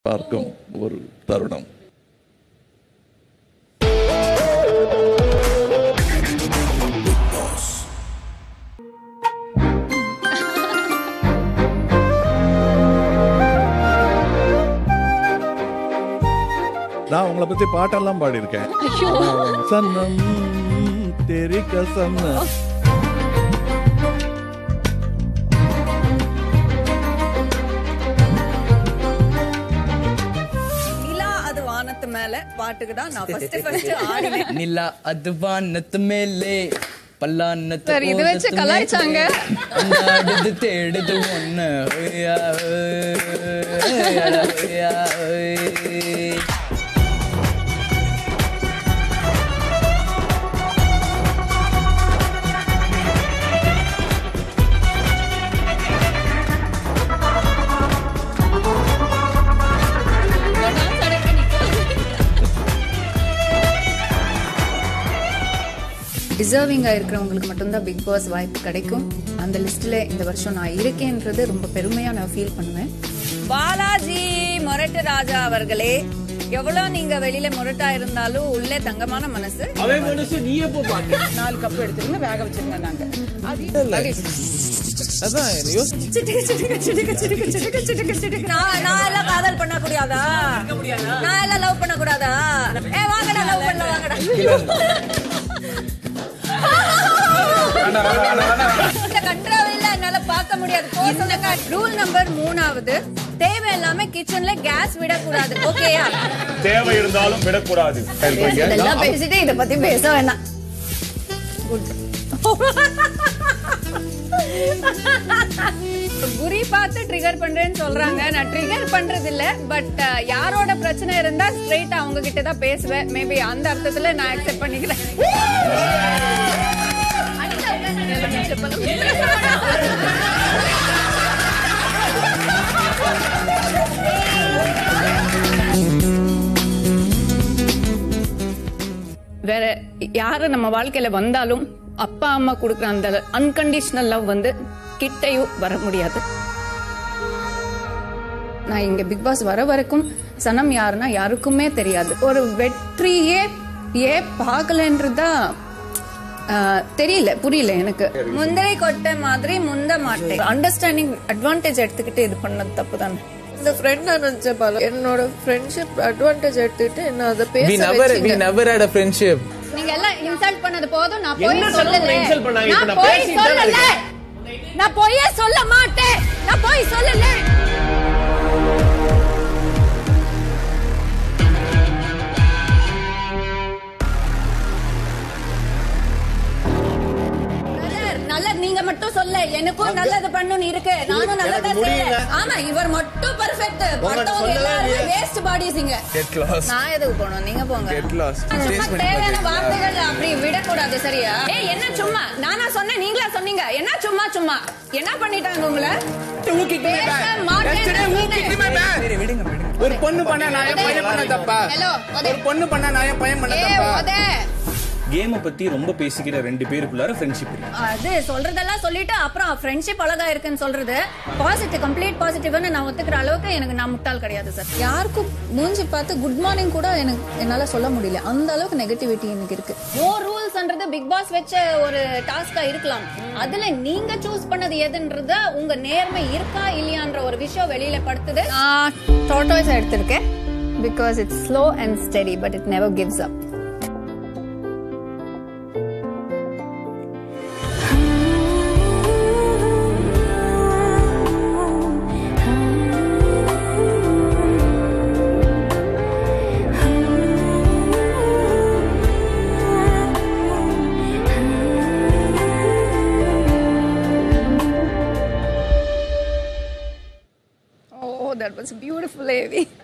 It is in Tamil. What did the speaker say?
பார்க்கும் ஒரு தருணம் நான் உங்களை பத்தி பாட்டெல்லாம் பாடியிருக்கேன் சன்னம் தெரி கசம் நிலா அது வானத்து மேல பாட்டுக்கு தான் நான் ஃபர்ஸ்ட் ஃபர்ஸ்ட் ஆடினேன் நிலா அது வானத்து மேலே பல்லானத்து சரி, இது வச்சு ஓதத்து கலாய்ச்சாங்க. மேலே, அண்ணாடுது தேடுது ஒண்ணு ஒய்யா, ஒய்யா, ஒய்யா, ஒய். டிசர்விங்காக இருக்கிறவங்களுக்கு மட்டும்தான் பிக் பாஸ் வாய்ப்பு கிடைக்கும் அந்த லிஸ்ட்டில் இந்த வருஷம் நான் இருக்கேன்றது ரொம்ப பெருமையாக நான் ஃபீல் பண்ணுவேன் பாலாஜி முரட்டு ராஜா அவர்களே எவ்வளவு நீங்க வெளியில முரட்டா இருந்தாலும் உள்ளே தங்கமான மனசு அவன் மனசு நீ எப்போ பாக்க நாலு கப் எடுத்துருந்து வேக வச்சிருங்க நாங்க அதான் யோசி சிட்டுக்கு, சிட்டுக்கு, சிட்டுக்கு, சிட்டுக்கு, சிட்டுக்கு, சிட்டுக்கு, சிட்டுக்கு. நான் நான் எல்லாம் காதல் பண்ண கூடாதா நான் எல்லாம் லவ் பண்ண கூடாதா ஏ வாங்கடா லவ் பண்ணல வாங்கடா இந்த கண்ட்ரோவில் என்னால பார்க்க முடியாது போசனக்கா ரூல் நம்பர் மூணாவது தேவை இல்லாம கிச்சன்ல கேஸ் விடக்கூடாது ஓகேயா தேவை இருந்தாலும் விடக்கூடாது இதெல்லாம் பேசிட்டு இதை பற்றி பேச வேணாம் குறி பார்த்து ட்ரிகர் பண்றேன்னு சொல்றாங்க நான் ட்ரிகர் பண்றது இல்ல பட் யாரோட பிரச்சனை இருந்தா ஸ்ட்ரெயிட்டா அவங்க கிட்ட தான் பேசுவேன் மேபி அந்த அர்த்தத்துல நான் அக்செப்ட் பண்ணிக்கிறேன் வேற யாரு நம்ம வாழ்க்கையில வந்தாலும் அப்பா அம்மா கொடுக்குற அந்த அன்கண்டிஷனல் லவ் வந்து கிட்டையும் வர முடியாது நான் இங்க பிக் பாஸ் வர வரைக்கும் சனம் யாருன்னா யாருக்குமே தெரியாது ஒரு வெற்றியே ஏன் பார்க்கலன்றதா ஆஹ், தெரியல புரியல எனக்கு முந்திரை கொட்டை மாதிரி முந்த மாட்டேன் அண்டர்ஸ்டாண்டிங் அட்வான்டேஜ் எடுத்துக்கிட்டு இது பண்ணது தப்பு தானே இந்த ஃப்ரெண்ட் நான் நினைச்சேன் பாலா என்னோட ஃப்ரெண்ட்ஷிப் அட்வான்டேஜ் எடுத்துட்டு என்ன அதை வி பேச நெவர் வி வச்சீங்க நெவர் ஹேட் a friendship நீங்க எல்லாம் இன்சல்ட் பண்ணது போதும் நான் என்ன போய் சொன்னா சொல்லல உங்களை insult பண்ணாங்க? இப்ப நான் நான் போய் பேசிட்டு தானே சொல்லல நான் போயே சொல்ல மாட்டேன் நான் போய் சொல்லல Brother, நல்லது நீங்க மட்டும் சொல்ல எனக்கும் நல்லது பண்ணணும் இருக்கு நானும் நல்லதா செய்யறேன் ஆமா இவர் மட்டும் பெர்ஃபெக்ட் மத்தவங்க எல்லாரும் வேஸ்ட் பாடிஸ் இங்க get lost நான் எதுக்கு போகணும் நீங்க போங்க get lost சும்மா Change பண்ணி தேவையான பாத்தீங்களா? வார்த்தைகள் அப்படி விடக்கூடாது சரியா ஏய் என்ன சும்மா நானா சொன்னேன் நீங்களா சொன்னீங்க என்ன சும்மா சும்மா என்ன பண்ணிட்டாங்க உங்களை Who kicked me பேச back? மாட்டேன்னு Yesterday, who சொன்னேன். kicked me back? சரி விடுங்க விடுங்க ஒரு பொண்ணு பண்ணா நான் என் பையன் பண்ண தப்பா ஹலோ ஒரு பொண்ணு பண்ணா நான் என் பையன் பண்ண ஏ தப்பா உத கேமை பத்தி ரொம்ப பேசிக்கிற ரெண்டு பேருக்குள்ளார ஃப்ரெண்ட்ஷிப் இருக்கு அது சொல்றதெல்லாம் சொல்லிட்டு அப்புறம் ஃப்ரெண்ட்ஷிப் அழகா இருக்குன்னு சொல்றது பாசிட்டிவ் கம்ப்ளீட் பாசிட்டிவ்னு நான் ஒத்துக்கிற அளவுக்கு எனக்கு நான் முட்டாள் கிடையாது சார் யாருக்கும் மூஞ்சி பார்த்து குட் மார்னிங் கூட எனக்கு என்னால சொல்ல முடியல அந்த அளவுக்கு நெகட்டிவிட்டி எனக்கு இருக்கு நோ ரூல்ஸ்ன்றது பிக் பாஸ் வச்ச ஒரு டாஸ்கா இருக்கலாம் அதுல நீங்க சூஸ் பண்ணது எதுன்றது உங்க நேர்மை இருக்கா இல்லையான்ற ஒரு விஷயம் வெளியில படுத்துது நான் டாட்டாய்ஸ் எடுத்திருக்கேன் because it's slow and steady but it never gives up oh that was beautiful AV